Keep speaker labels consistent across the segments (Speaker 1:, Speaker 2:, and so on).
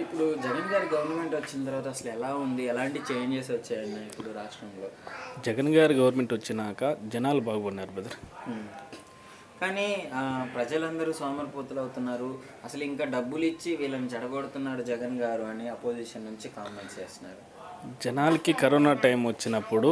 Speaker 1: ఇప్పుడు జగన్ గారి గవర్నమెంట్ వచ్చిన తర్వాత అసలు ఎలా ఉంది ఎలాంటి చేంజెస్ వచ్చాయన్న ఇప్పుడు రాష్ట్రంలో
Speaker 2: జగన్ గారి గవర్నమెంట్ వచ్చినాక జనాలు బాగుపడినారు బ్రదర్
Speaker 1: ఉమ్. కానీ ఆ, ప్రజలందరూ సోమరిపోతులు అవుతున్నారు అసలు ఇంకా డబ్బులు ఇచ్చి వీళ్ళని చెడగొడుతున్నాడు జగన్ గారు అని అపోజిషన్ నుంచి కామెంట్స్ చేస్తున్నారు
Speaker 2: జనాలకి కరోనా టైం వచ్చినప్పుడు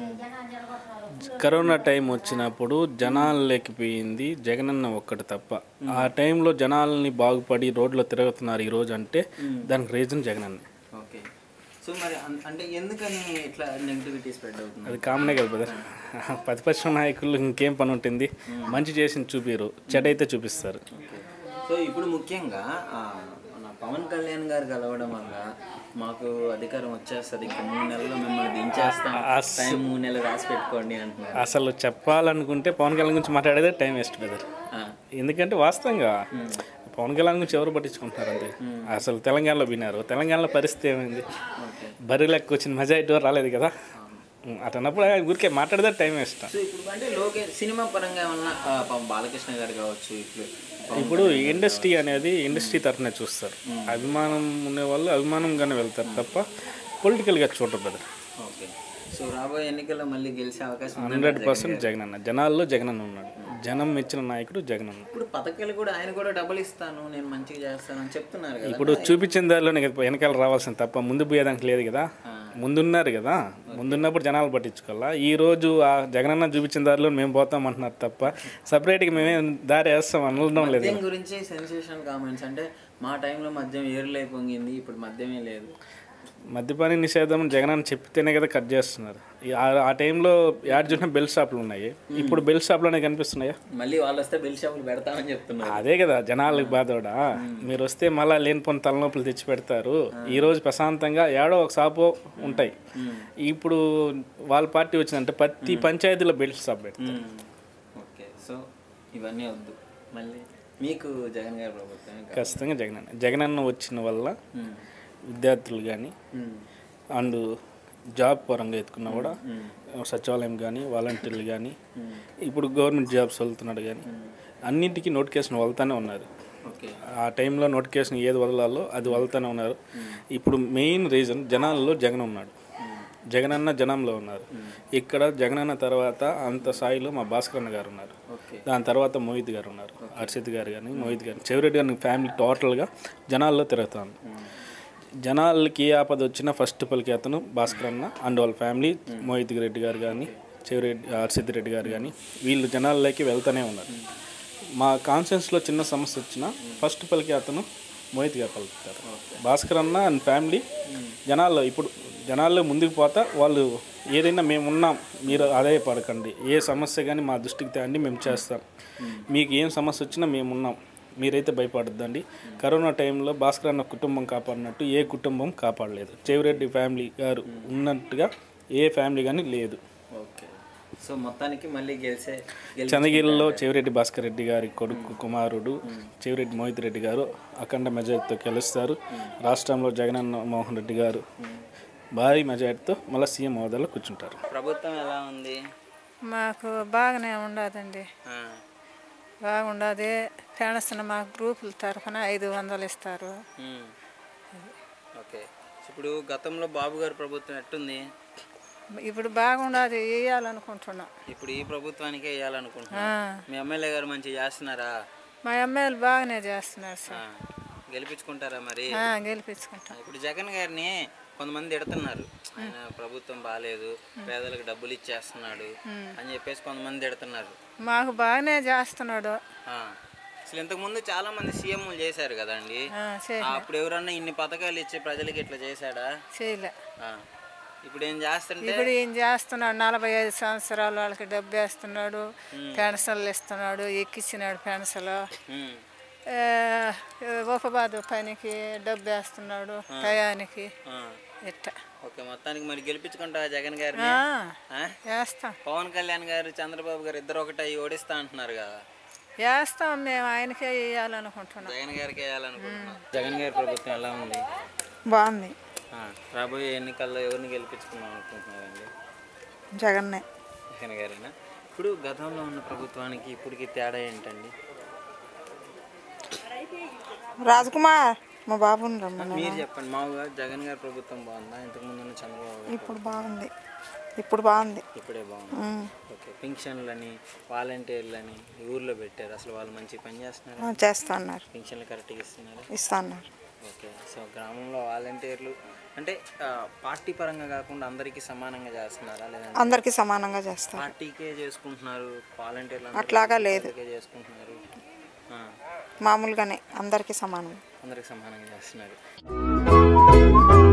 Speaker 2: కరోనా టైం వచ్చినప్పుడు జనాలు లేకపోయింది జగనన్న ఒక్కటి తప్ప ఆ టైంలో జనాల్ని బాగుపడి రోడ్లో తిరుగుతున్నారు ఈరోజు అంటే దానికి రీజన్ జగనన్న
Speaker 1: ఓకే సో మరి అన్- అంటే ఎందుకని ఇట్లా నెగిటివిటీ స్ప్రెడ్ అవుతుంది
Speaker 2: అది కామనే కదా బ్రదర్ ప్రతిపక్ష నాయకులు ఇంకేం పని ఉంటుంది మంచి చేసింది చూపిరు చెడైతే చూపిస్తారు
Speaker 1: ఓకే. సో ఇప్పుడు ముఖ్యంగా ఆ, మన పవన్ కళ్యాణ్ గారు కలవడం వల్ల మాకు అధికారం వచ్చేస్తుంది ఇంకా మూడు నెలల్లో మిమ్మల్ని దించేస్తాం టైం మూడు నెలలు రాసి పెట్టుకోండి అంటున్నారు
Speaker 2: అసలు చెప్పాలనుకుంటే పవన్ కళ్యాణ్ గురించి మాట్లాడేదే టైం వేస్ట్ బ్రదర్
Speaker 1: ఆ,
Speaker 2: ఎందుకంటే వాస్తవంగా పవన్ కళ్యాణ్ గురించి ఎవరు పట్టించుకుంటున్నారు అంతే అసలు తెలంగాణలో విన్నారు తెలంగాణలో పరిస్థితి ఏమైంది బరి లెక్క వచ్చిన మెజారిటీ ఎవరు రాలేదు కదా అటన్నప్పుడు ఆయన ఊరికే మాట్లాడితే టైం వేస్ట్
Speaker 1: సో ఇప్పుడు అంటే లోకే సినిమా పరంగా ఏమన్నా ఆ, పాపం బాలకృష్ణ గారు కావచ్చు ఇప్పుడు పవన్
Speaker 2: ఇప్పుడు ఇండస్ట్రీ అనేది ఇండస్ట్రీ తరఫునే చూస్తారు అభిమానం ఉండే వాళ్ళు అభిమానంగానే వెళ్తారు తప్ప పొలిటికల్గా చూడరు బ్రదర్
Speaker 1: ఓకే సో రాబోయే ఎన్నికల్లో మళ్ళీ గెలిచే అవకాశం ఉందంటారా
Speaker 2: హండ్రెడ్
Speaker 1: జగన్
Speaker 2: పర్సెంట్
Speaker 1: గారు?
Speaker 2: జగన్ అన్న జనాల్లో జగన్ అన్న ఉన్నాడు జనం మెచ్చిన నాయకుడు జగన్ అన్న
Speaker 1: ఇప్పుడు పథకాలు కూడా ఆయన కూడా డబ్బులు ఇస్తాను నేను మంచిగా చేస్తాను అని చెప్తున్నారు కదా
Speaker 2: ఇప్పుడు చూపించిన దారిలోనే కదా వెనకాల రావాల్సింది తప్ప ముందు పోయేదానికి లేదు కదా ముందున్నారు కదా ముందున్నప్పుడు జనాలు పట్టించుకోవాలా ఈ రోజు ఆ జగనన్న చూపించిన దారిలో మేము పోతాం అంటున్నారు తప్ప సపరేట్గా మేమే దారి వేస్తాం అనడం లేదు
Speaker 1: మద్యం గురించి సెన్సేషన్ కామెంట్స్ అంటే మా టైంలో మద్యం ఏరులై పొంగింది ఇప్పుడు మద్యమే లేదు
Speaker 2: మద్యపాన నిషేధం జగన్ అని చెప్తేనే కదా కట్ చేస్తున్నారు ఈ- ఆ- ఆ టైంలో యాడ్ చూసిన బెల్ షాపులు ఉన్నాయి ఇప్పుడు బెల్ షాపులోనే కనిపిస్తున్నాయా
Speaker 1: మళ్ళీ వాళ్ళు వస్తే బెల్ షాపులు పెడతామని చెప్తున్నారు
Speaker 2: అదే కదా జనాలకు బాధోడా మీరు వస్తే మళ్ళీ లేనిపోని తలనొప్పులు తెచ్చి పెడతారు ఈ రోజు ప్రశాంతంగా ఏడో ఒక షాపు ఉంటాయి ఇప్పుడు వాళ్ళ పార్టీ వచ్చిందంటే ప్రతి పంచాయతీలో బెల్ట్ షాప్ పెడతారు
Speaker 1: ఓకే సో ఇవన్నీ వద్దు మళ్ళీ మీకు జగన్ గారి ప్రభుత్వం
Speaker 2: ఖచ్చితంగా జగన్ అన్న జగన్ అన్న వచ్చిన వల్ల విద్యార్థులు కానీ అండ్ జాబ్ పరంగా ఎత్తుకున్నా కూడా సచివాలయం కానీ వాలంటీర్లు కానీ ఇప్పుడు గవర్నమెంట్ జాబ్స్ వెళ్తున్నాడు కానీ అన్నింటికి నోటిఫికేషన్ వెళ్తానే ఉన్నారు
Speaker 1: ఓకే
Speaker 2: ఆ టైంలో నోటిఫికేషన్ ఏది వదలాలో అది వదులుతూనే ఉన్నారు ఇప్పుడు మెయిన్ రీజన్ జనాల్లో జగన్ ఉన్నాడు జగనన్న జనంలో ఉన్నారు ఇక్కడ జగనన్న తర్వాత అంత స్థాయిలో మా భాస్కర్ అన్న గారు ఉన్నారు
Speaker 1: ఓకే
Speaker 2: దాని తర్వాత మోహిత్ గారు ఉన్నారు హర్షిత్ గారు కానీ మోహిత్ గారు చెవిరెడ్డి గారి ఫ్యామిలీ టోటల్గా జనాల్లో తిరుగుతాను జనాలకి ఏ ఆపద వచ్చినా ఫస్ట్ పలికి అతను భాస్కర్ అన్న అండ్ వాళ్ళ ఫ్యామిలీ మోహిత్ రెడ్డి గారు కానీ చెవిరెడ్డి హర్షిత్ రెడ్డి గారు కానీ వీళ్ళు జనాల్లోకి వెళ్తూనే ఉన్నారు మా కాన్షియన్స్లో చిన్న సమస్య వచ్చినా ఫస్ట్ పలికి అతను మోహిత్ గారు పలుకుతారు భాస్కర్ అన్న అండ్ ఫ్యామిలీ జనాల్లో ఇప్పుడు జనాల్లో ముందుకు పోతా వాళ్ళు ఏదైనా మేము ఉన్నాం మీరు అదే పడకండి ఏ సమస్య కానీ మా దృష్టికి తేండి మేము చేస్తాం మీకు ఏం సమస్య వచ్చినా మేము ఉన్నాం మీరైతే భయపడద్దండి కరోనా టైంలో భాస్కర్ అన్న కుటుంబం కాపాడినట్టు ఏ కుటుంబం కాపాడలేదు చెవిరెడ్డి ఫ్యామిలీ గారు ఉన్నట్టుగా ఏ ఫ్యామిలీ కానీ లేదు
Speaker 1: ఓకే సో మొత్తానికి మళ్ళీ గెలిచే గెలిచి
Speaker 2: చంద్రగిరిలో చెవిరెడ్డి భాస్కర్ రెడ్డి గారి కొడుకు కుమారుడు చెవిరెడ్డి మోహిత్ రెడ్డి గారు అఖండ మెజార్టీతో గెలుస్తారు రాష్ట్రంలో జగనన్న మోహన్ రెడ్డి గారు భారీ మెజార్టీతో మళ్ళీ సీఎం హోదాలో కూర్చుంటారు
Speaker 1: ప్రభుత్వం ఎలా ఉంది
Speaker 3: మాకు బాగానే ఉండదండి
Speaker 1: ఆ,
Speaker 3: బాగుండదు పెన్షన్ మాకు గ్రూపుల తరఫున ఐదు వందలు ఇస్తారు
Speaker 1: ఉమ్. ఓకే ఇప్పుడు గతంలో బాబు గారి ప్రభుత్వం ఎట్టుంది
Speaker 3: ఇప్పుడు బాగుండదు వేయాలనుకుంటున్నాం
Speaker 1: ఇప్పుడు ఈ ప్రభుత్వానికే వేయాలనుకుంటున్నా
Speaker 3: ఆ,
Speaker 1: మీ ఎమ్మెల్యే గారు మంచిగా చేస్తున్నారా
Speaker 3: మా ఎమ్మెల్యేలు బాగానే చేస్తున్నారు
Speaker 1: ఆ,
Speaker 3: సార్
Speaker 1: గెలిపించుకుంటారా మరి
Speaker 3: ఆ, గెలిపించుకుంటాం
Speaker 1: ఇప్పుడు జగన్ గారిని కొంతమంది తిడుతున్నారు ఆయన ప్రభుత్వం బాగాలేదు పేదలకు డబ్బులు ఇచ్చేస్తున్నాడు అని చెప్పేసి కొంతమంది తిడుతున్నారు
Speaker 3: మాకు బాగానే చేస్తున్నాడు
Speaker 1: ఆ, అసలు ఇంతకుముందు చాలా మంది సీఎంలు చేశారు కదండి
Speaker 3: ఆ, చే-
Speaker 1: ఆ, అప్పుడు ఎవరన్నా ఇన్ని పథకాలు ఇచ్చి ప్రజలకి ఇట్లా చేశాడా
Speaker 3: చేయలే
Speaker 1: ఆ, ఇప్పుడు ఏం చేస్తుంటే
Speaker 3: ఇప్పుడు ఏం చేస్తున్నాడు నలభై ఐదు సంవత్సరాల వాళ్ళకి డబ్బు వేస్తున్నాడు పెన్షన్లు ఇస్తున్నాడు ఎక్కిచ్చినాడు పెన్షన్లు
Speaker 1: ఉమ్,
Speaker 3: ఆ, ఉపబాధ పనికి డబ్బు వేస్తున్నాడు టయానికి
Speaker 1: ఆ,
Speaker 3: ఇట్ట
Speaker 1: ఓకే మొత్తానికి మరి గెలిపించుకుంటా జగన్ గారిని
Speaker 3: ఆ,
Speaker 1: ఆ?
Speaker 3: వేస్తాం
Speaker 1: పవన్ కళ్యాణ్ గారు చంద్రబాబు గారు ఇద్దరు ఒకటై ఓడిస్తా అంటున్నారు కదా
Speaker 3: వేస్తాం మేము ఆయనకే వేయాలనుకుంటున్నాం
Speaker 1: జగన్ గారికి వేయాలనుకుంటున్నారు జగన్ గారి ప్రభుత్వం ఎలా ఉంది
Speaker 3: బాగుంది
Speaker 1: ఆ, రాబోయే ఎన్నికల్లో ఎవరిని గెలిపించుకుందాం అనుకుంటున్నారండి
Speaker 3: జగన్నే
Speaker 1: జగన్ గారేనా ఇప్పుడు గతంలో ఉన్న ప్రభుత్వానికి ఇప్పటికి తేడా ఏంటండి
Speaker 4: రాజకుమార్ మా బాబుని రమ్మని
Speaker 1: మీరు చెప్పండి మామూలుగా జగన్ గారి ప్రభుత్వం బాగుందా ఇంతకు ముందు ఉన్న చంద్రబాబు గారి
Speaker 4: ఇప్పుడు బాగుంది ఇప్పుడు బాగుంది
Speaker 1: ఇప్పుడే బాగుంది ఓకే పెన్షన్లని వాలంటీర్లని ఊర్లో పెట్టారు అసలు వాళ్ళు మంచి పని చేస్తున్నారు
Speaker 4: ఆ, చేస్తా అన్నారు
Speaker 1: పెన్షన్లు కరెక్ట్గా ఇస్తున్నారు
Speaker 4: ఇస్తా అన్నారు
Speaker 1: ఓకే సో గ్రామంలో వాలంటీర్లు అంటే ఆ, పార్టీ పరంగా కాకుండా అందరికీ సమానంగా చేస్తున్నారా లేదంటే
Speaker 4: అందరికీ సమానంగా చేస్తారు
Speaker 1: పార్టీకే చేసుకుంటున్నారు వాలంటీర్లు
Speaker 4: అట్లాగా లేదు.
Speaker 1: అందరికీ చేసుకుంటున్నారు ఆ,
Speaker 4: మామూలుగానే అందరికీ సమానం
Speaker 1: అందరికి సమానంగా చేస్తున్నారు